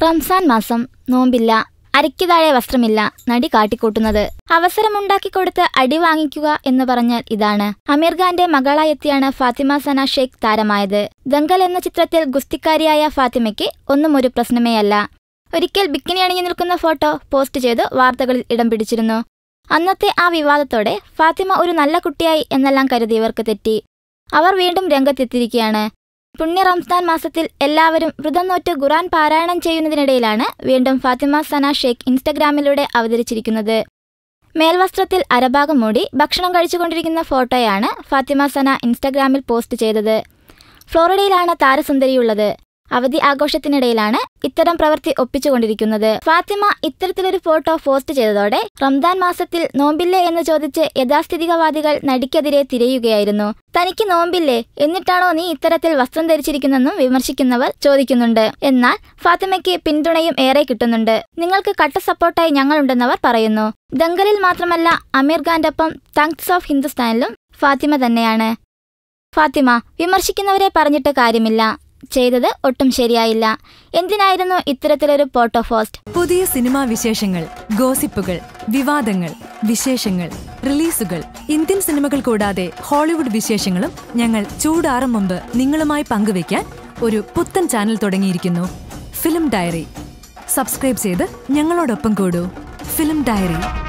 റംസാൻ മാസം നോമ്പില്ല അരയ്ക്ക് താഴെ വസ്ത്രമില്ല നടി കാട്ടിക്കൂട്ടുന്നത് അവസരമുണ്ടാക്കിക്കൊടുത്ത് അടി വാങ്ങിക്കുക എന്ന് പറഞ്ഞാൽ ഇതാണ് അമീർ ഖാന്റെ മകളായെത്തിയാണ് ഫാത്തിമ സന ഷെയ്ഖ് താരമായത് ദങ്കൽ എന്ന ചിത്രത്തിൽ ഗുസ്തിക്കാരിയായ ഫാത്തിമയ്ക്ക് ഒന്നും ഒരു പ്രശ്നമേയല്ല ഒരിക്കൽ ബിക്കിനി അണിഞ്ഞു നിൽക്കുന്ന ഫോട്ടോ പോസ്റ്റ് ചെയ്ത് വാർത്തകളിൽ ഇടം പിടിച്ചിരുന്നു അന്നത്തെ ആ വിവാദത്തോടെ ഫാത്തിമ ഒരു നല്ല കുട്ടിയായി എന്നെല്ലാം കരുതിയവർക്ക് തെറ്റി അവർ വീണ്ടും രംഗത്തെത്തിയിരിക്കുകയാണ് പുണ്യ റംസാൻ മാസത്തിൽ എല്ലാവരും വ്രതം നോറ്റ് ഖുറാൻ പാരായണം ചെയ്യുന്നതിനിടയിലാണ് വീണ്ടും ഫാത്തിമ സന ഷെയ്ഖ് ഇൻസ്റ്റഗ്രാമിലൂടെ അവതരിച്ചിരിക്കുന്നത് മേൽവസ്ത്രത്തിൽ അരഭാഗം മൂടി ഭക്ഷണം കഴിച്ചുകൊണ്ടിരിക്കുന്ന ഫോട്ടോയാണ് ഫാത്തിമ സന ഇൻസ്റ്റഗ്രാമിൽ പോസ്റ്റ് ചെയ്തത് ഫ്ലോറിഡയിലാണ് താരസുന്ദരിയുള്ളത് അവധി ആഘോഷത്തിനിടയിലാണ് ഇത്തരം പ്രവൃത്തി ഒപ്പിച്ചുകൊണ്ടിരിക്കുന്നത് ഫാത്തിമ ഇത്തരത്തിലൊരു ഫോട്ടോ പോസ്റ്റ് ചെയ്തതോടെ റംദാൻ മാസത്തിൽ നോമ്പില്ലേ എന്ന് ചോദിച്ച് യഥാസ്ഥിതികവാദികൾ നടിക്കെതിരെ തിരയുകയായിരുന്നു തനിക്ക് നോമ്പില്ലേ എന്നിട്ടാണോ നീ ഇത്തരത്തിൽ വസ്ത്രം ധരിച്ചിരിക്കുന്നെന്നും വിമർശിക്കുന്നവർ ചോദിക്കുന്നുണ്ട് എന്നാൽ ഫാത്തിമയ്ക്ക് പിന്തുണയും ഏറെ കിട്ടുന്നുണ്ട് നിങ്ങൾക്ക് കട്ട സപ്പോർട്ടായി ഞങ്ങളുണ്ടെന്നവർ പറയുന്നു ദങ്കലിൽ മാത്രമല്ല അമീർ ഖാന്റൊപ്പം തങ്ക്സ് ഓഫ് ഹിന്ദുസ്ഥാനിലും ഫാത്തിമ തന്നെയാണ് ഫാത്തിമ വിമർശിക്കുന്നവരെ പറഞ്ഞിട്ട് കാര്യമില്ല ചെയ്തത് ഒട്ടും ശരിയായില്ല എന്തിനായിരുന്നു ഇത്തരത്തിലൊരു ഫോട്ടോ പോസ്റ്റ് പുതിയ സിനിമാ വിശേഷങ്ങൾ ഗോസിപ്പുകൾ വിവാദങ്ങൾ വിശേഷങ്ങൾ റിലീസുകൾ ഇന്ത്യൻ സിനിമകൾ കൂടാതെ ഹോളിവുഡ് വിശേഷങ്ങളും ഞങ്ങൾ ചൂടാറും മുമ്പ് നിങ്ങളുമായി പങ്കുവയ്ക്കാൻ ഒരു പുത്തൻ ചാനൽ തുടങ്ങിയിരിക്കുന്നു ഫിലിം ഡയറി സബ്സ്ക്രൈബ് ചെയ്ത് ഞങ്ങളോടൊപ്പം കൂടൂ ഫിലിം ഡയറി